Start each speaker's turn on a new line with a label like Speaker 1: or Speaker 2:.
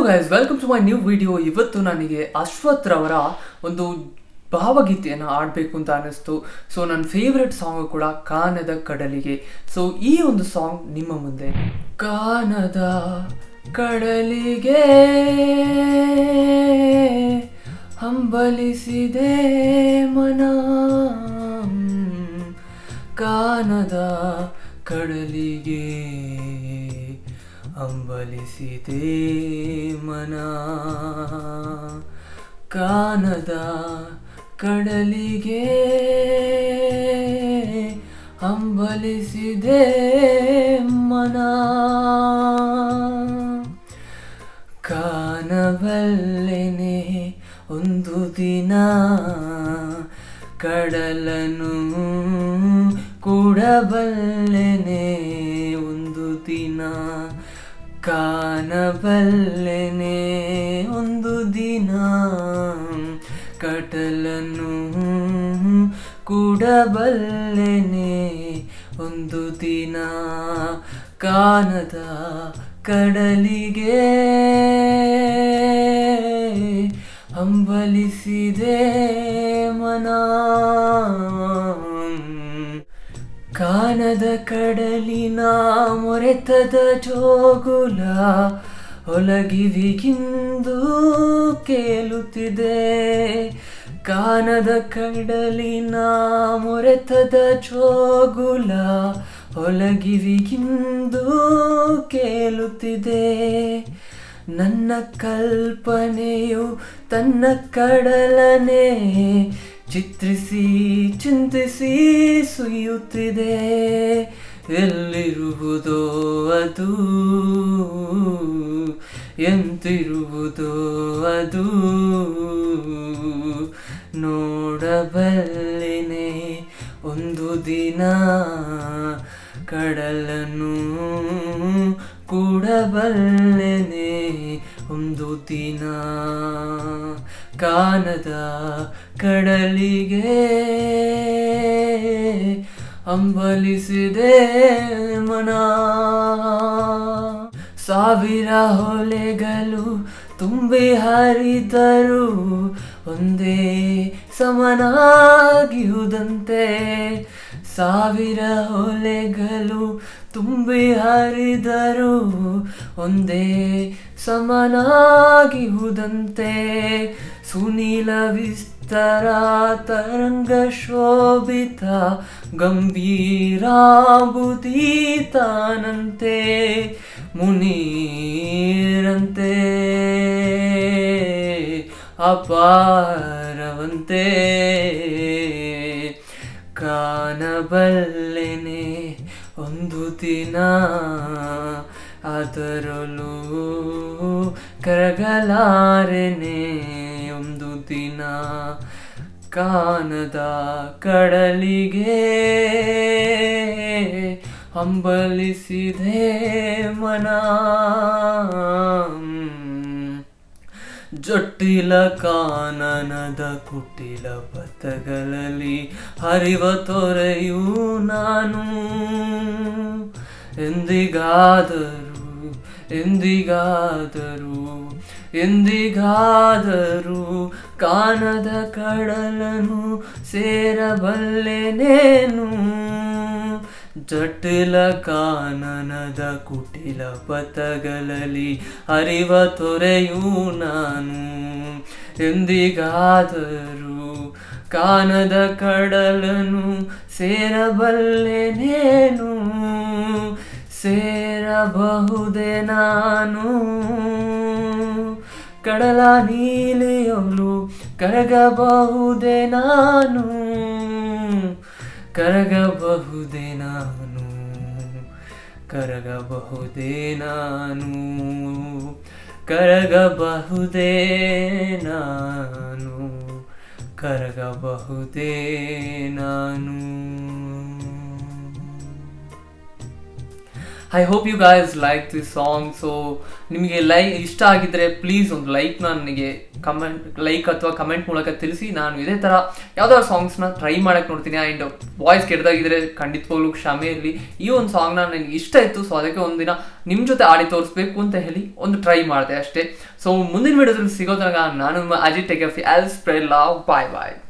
Speaker 1: guys welcome to my new video ಇವತ್ತು ನನಗೆ ಅಶ್ವಥ್ ರವರ ಒಂದು ಭಾವಗೀತೆಯನ್ನು ಆಡಬೇಕು ಅಂತ ಅನ್ನಿಸ್ತು ಸೊ ನನ್ನ ಫೇವ್ರೆಟ್ ಸಾಂಗ್ ಕೂಡ ಕಾನದ ಕಡಲಿಗೆ ಸೊ ಈ ಒಂದು ಸಾಂಗ್ ನಿಮ್ಮ ಮುಂದೆ ಕಾನದ ಕಡಲಿಗೆ ಹಂಬಲಿಸಿದೆ ಮನ ಕಾನದ ಕಡಲಿಗೆ ಅಂಬಲಿಸಿದೆ ಮನ ಕಾನದ ಕಡಲಿಗೆ ಅಂಬಲಿಸಿದೆ ಮನ ಕಾಣಬಲ್ಲೆನೆ ಒಂದು ದಿನ ಕಡಲನು ಕೂಡಬಲ್ಲೆನೆ ಒಂದು ದಿನ ಕಾಣಬಲ್ಲೆನೆ ಒಂದು ದಿನ ಕಡಲನು ಕೂಡಬಲ್ಲೆನೆ ಒಂದು ದಿನ ಕಾನದ ಕಡಲಿಗೆ ಹಂಬಲಿಸಿದೆ ಮನ ಕಾನದ ಕಡಲಿನ ಮೊರೆತದ ಜೋಗುಲ ಒಲಗಿವಿಗಿಂದು ಕೇಳುತ್ತಿದೆ ಕಾನದ ಕಡಲಿನ ಮೊರೆತದ ಜೋಗುಲ ಒಲಗಿವಿಗಿಂದು ಕೇಳುತ್ತಿದೆ ನನ್ನ ಕಲ್ಪನೆಯು ತನ್ನ ಕಡಲನೆ ಚಿತ್ರಿಸಿ ಚಿಂತಿಸಿ ಸುಯ್ಯುತ್ತಿದೆ ಎಲ್ಲಿರುವುದೋ ಅದು ಎಂತಿರುವುದೋ ಅದು ನೋಡಬಲ್ಲೆನೆ ಒಂದು ದಿನ ಕಡಲನ್ನು ಕೂಡಬಲ್ಲೆನೆ ಒಂದು ದಿನ ಕಾನದ ಕಡಲಿಗೆ ಅಂಬಲಿಸಿದೆ ಮನ ಸಾವಿರ ಹೊಲೆಗಳು ತುಂಬಿ ಹರಿದರು ಒಂದೇ ಸಮನಾಗಿಯುವುದಂತೆ ಸಾವಿರ ಹೊಲೆಗಳು ತುಂಬಿ ಹರಿದರು ಒಂದೇ ಸಮನಾಗಿಹುದಂತೆ ಸುನೀಲ ವಿಸ್ತರ ತರಂಗ ಶೋಭಿತ ಗಂಭೀರಾಬುದೀತಾನಂತೆ ಮುನೀರಂತೆ ಅಪಾರವಂತೆ ಕಾಣಬಲ್ಲೆನೆ ಒಂದು ದಿನ ಅದರಲ್ಲೂ ಕರಗಲಾರೆನೆ ಒಂದು ದಿನ ಕಾನದ ಕಡಲಿಗೆ ಹಂಬಲಿಸಿದೆ ಮನ ಜಟ್ಟಿಲ ಕಾನನದ ಕುಟಿಲ ಪಥಗಳಲ್ಲಿ ಹರಿವ ತೊರೆಯು ನಾನು ಎಂದಿಗಾದರೂ ಎಂದಿಗಾದರೂ ಎಂದಿಗಾದರೂ ಕಾನದ ಕಡಲನು ಸೇರಬಲ್ಲೆನೇನು ಜಟಿಲ ಕಾನನದ ಕುಟಿಲ ಪಥಗಳಲ್ಲಿ ಹರಿವ ತೊರೆಯು ನಾನು ಎಂದಿಗಾದರೂ ಕಾನದ ಕಡಲನು ಸೇರಬಲ್ಲೆನೇನು ಸೇರಬಹುದೇ ನಾನು ಕಡಲ ನೀಲಿಯಲು ಕರಗಬಹುದೇ ನಾನು ಕರಗಬಹುದೇ ನಾನು ಕರಗಬಹುದೇ ನಾನು ಕರಗಬಹುದೇ ನಾನು ಕರಗಬಹುದೇ ನಾನು I hope you guys like this song so ನಿಮಗೆ ಲೈ ಇಷ್ಟ ಆಗಿದ್ರೆ ಪ್ಲೀಸ್ ಒಂದು ಲೈಕ್ನ ನನಗೆ ಕಮೆಂಟ್ ಲೈಕ್ ಅಥವಾ ಕಮೆಂಟ್ ಮೂಲಕ ತಿಳಿಸಿ ನಾನು ಇದೇ ಥರ ಯಾವ್ದಾದ್ರು ಸಾಂಗ್ಸ್ನ ಟ್ರೈ ಮಾಡಕ್ಕೆ ನೋಡ್ತೀನಿ ಆ್ಯಂಡ್ ವಾಯ್ಸ್ ಕೆಡ್ದಾಗಿದ್ರೆ ಖಂಡಿತವಾಗ್ಲೂ ಕ್ಷಮೆ ಇರಲಿ ಈ ಒಂದು ಸಾಂಗ್ನ ನನಗೆ ಇಷ್ಟ ಇತ್ತು ಸೊ ಅದಕ್ಕೆ ಒಂದಿನ ನಿಮ್ಮ ಜೊತೆ ಆಡಿ ತೋರಿಸ್ಬೇಕು ಅಂತ ಹೇಳಿ ಒಂದು ಟ್ರೈ ಮಾಡಿದೆ ಅಷ್ಟೇ ಸೊ ಮುಂದಿನ ವಿಡಿಯೋದಲ್ಲಿ ಸಿಗೋ ತನಕ ನಾನು ನಿಮ್ಮ Ajith tech F L spread love bye ಬಾಯ್